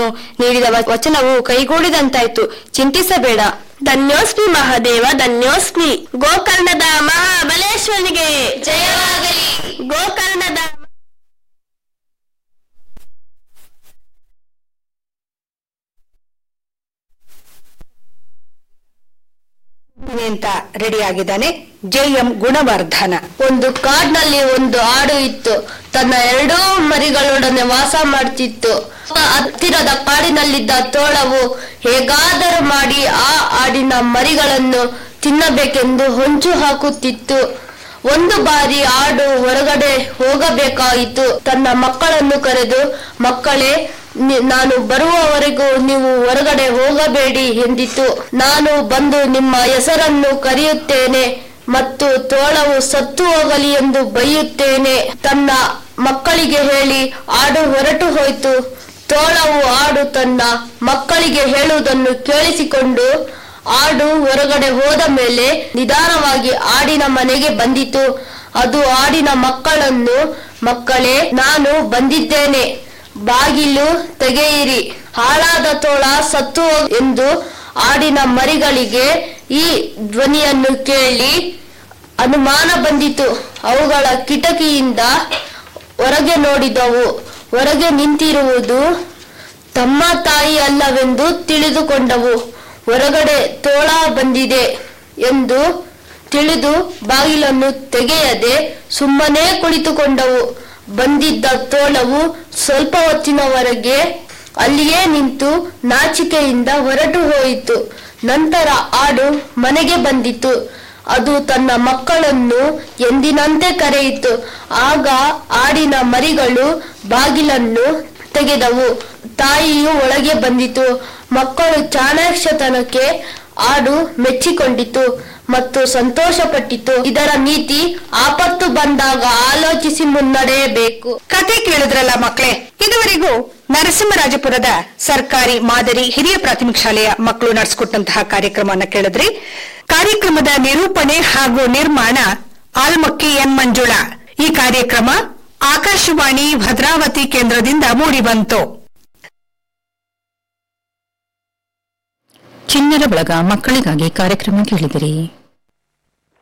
ನೀನು ನೀಡಿದ ವ- ವಚನವು ಕೈಗೂಡಿದಂತಾಯ್ತು ಚಿಂತಿಸಬೇಡ ಧನ್ಯೋಸ್ಮಿ ಮಹಾದೇವ ಧನ್ಯೋಸ್ಮಿ ಗೋಕರ್ಣದ ಮಹಾಬಲೇಶ್ವರನಿಗೆ ಜಯವಾಗಲಿ ಗೋಕರ್ಣದ ಅಂತ ರೆಡಿ ಆಗಿದ್ದಾನೆ ಜೆ ಎಂ ಗುಣವರ್ಧನ ಒಂದು ಕಾಡ್ನಲ್ಲಿ ಒಂದು ಆಡು ಇತ್ತು ತನ್ನ ಎರಡೂ ಮರಿಗಳೊಡನೆ ವಾಸ ಮಾಡ್ತಿತ್ತು ಹತ್ತಿರದ ಕಾಡಿನಲ್ಲಿದ್ದ ತೋಳವು ಹೇಗಾದರೂ ಮಾಡಿ ಆ ಆಡಿನ ಮರಿಗಳನ್ನು ತಿನ್ನಬೇಕೆಂದು ಹೊಂಚು ಹಾಕುತ್ತಿತ್ತು ಒಂದು ಬಾರಿ ಆಡು ಹೊರಗಡೆ ಹೋಗಬೇಕಾಯಿತು ತನ್ನ ಮಕ್ಕಳನ್ನು ಕರೆದು ಮಕ್ಕಳೇ ನಿ- ನಾನು ಬರುವವರೆಗೂ ನೀವು ಹೊರಗಡೆ ಹೋಗಬೇಡಿ ಎಂದಿತು ನಾನು ಬಂದು ನಿಮ್ಮ ಹೆಸರನ್ನು ಕರೆಯುತ್ತೇನೆ ಮತ್ತು ತೋಳವು ಸತ್ತು ಹೋಗಲಿ ಎಂದು ಬೈಯುತ್ತೇನೆ ತನ್ನ ಮಕ್ಕಳಿಗೆ ಹೇಳಿ ಆಡು ಹೊರಟು ಹೋಯಿತು ತೋಳವು ಆಡು ತನ್ನ ಮಕ್ಕಳಿಗೆ ಹೇಳುವುದನ್ನು ಕೇಳಿಸಿಕೊಂಡು ಆಡು ಹೊರಗಡೆ ಹೋದ ಮೇಲೆ ನಿಧಾನವಾಗಿ ಆಡಿನ ಮನೆಗೆ ಬಂದಿತು ಅದು ಆಡಿನ ಮಕ್ಕಳನ್ನು ಮಕ್ಕಳೇ ನಾನು ಬಂದಿದ್ದೇನೆ ಬಾಗಿಲು ತೆಗೆಯಿರಿ ಹಾಳಾದ ತೋಳ ಸತ್ತು ಹೋಗ್- ಎಂದು ಆಡಿನ ಮರಿಗಳಿಗೆ ಈ ಧ್ವನಿಯನ್ನು ಕೇಳಿ ಅನುಮಾನ ಬಂದಿತು ಅವುಗಳ ಕಿಟಕಿಯಿಂದ ಹೊರಗೆ ನೋಡಿದವು ಹೊರಗೆ ನಿಂತಿರುವುದು ತಮ್ಮ ತಾಯಿ ಅಲ್ಲವೆಂದು ತಿಳಿದುಕೊಂಡವು ಹೊರಗಡೆ ತೋಳ ಬಂದಿದೆ ಎಂದು ತಿಳಿದು ಬಾಗಿಲನ್ನು ತೆಗೆಯದೆ ಸುಮ್ಮನೆ ಕುಳಿತುಕೊಂಡವು ಬಂದಿದ್ದ ತೋಳವು ಸ್ವಲ್ಪ ಹೊತ್ತಿನವರೆಗೆ ಅಲ್ಲಿಯೇ ನಿಂತು ನಾಚಿಕೆಯಿಂದ ಹೊರಟು ಹೋಯಿತು ನಂತರ ಆಡು ಮನೆಗೆ ಬಂದಿತು ಅದು ತನ್ನ ಮಕ್ಕಳನ್ನು ಎಂದಿನಂತೆ ಕರೆಯಿತು ಆಗ ಆಡಿನ ಮರಿಗಳು ಬಾಗಿಲನ್ನು ತೆಗೆದವು ತಾಯಿಯು ಒಳಗೆ ಬಂದಿತು ಮಕ್ಕಳು ಚಾಣಾಕ್ಷತನಕ್ಕೆ ಆಡು ಮೆಚ್ಚಿಕೊಂಡಿತು ಮತ್ತು ಸಂತೋಷಪಟ್ಟಿತು ಇದರ ನೀತಿ ಆಪತ್ತು ಬಂದಾಗ ಆಲೋಚಿಸಿ ಮುನ್ನಡೆಯಬೇಕು ಕತೆ ಕೇಳಿದ್ರಲ್ಲ ಮಕ್ಕಳೇ ಇದುವರೆಗೂ ನರಸಿಂಹರಾಜಪುರದ ಸರ್ಕಾರಿ ಮಾದರಿ ಹಿರಿಯ ಪ್ರಾಥಮಿಕ ಶಾಲೆಯ ಮಕ್ಕಳು ನಡೆಸಿಕೊಟ್ಟಂತಹ ಕಾರ್ಯಕ್ರಮವನ್ನು ಕೇಳಿದ್ರಿ ಕಾರ್ಯಕ್ರಮದ ನಿರೂಪಣೆ ಹಾಗೂ ನಿರ್ಮಾಣ ಆಲ್ಮಕ್ಕಿ ಎನ್ ಮಂಜುಳಾ ಈ ಕಾರ್ಯಕ್ರಮ ಆಕಾಶವಾಣಿ ಭದ್ರಾವತಿ ಕೇಂದ್ರದಿಂದ ಮೂಡಿಬಂತು ಚಿಣ್ಣರ ಬಳಗ ಮಕ್ಕಳಿಗಾಗಿ ಕಾರ್ಯಕ್ರಮ ಕೇಳಿದಿರಿ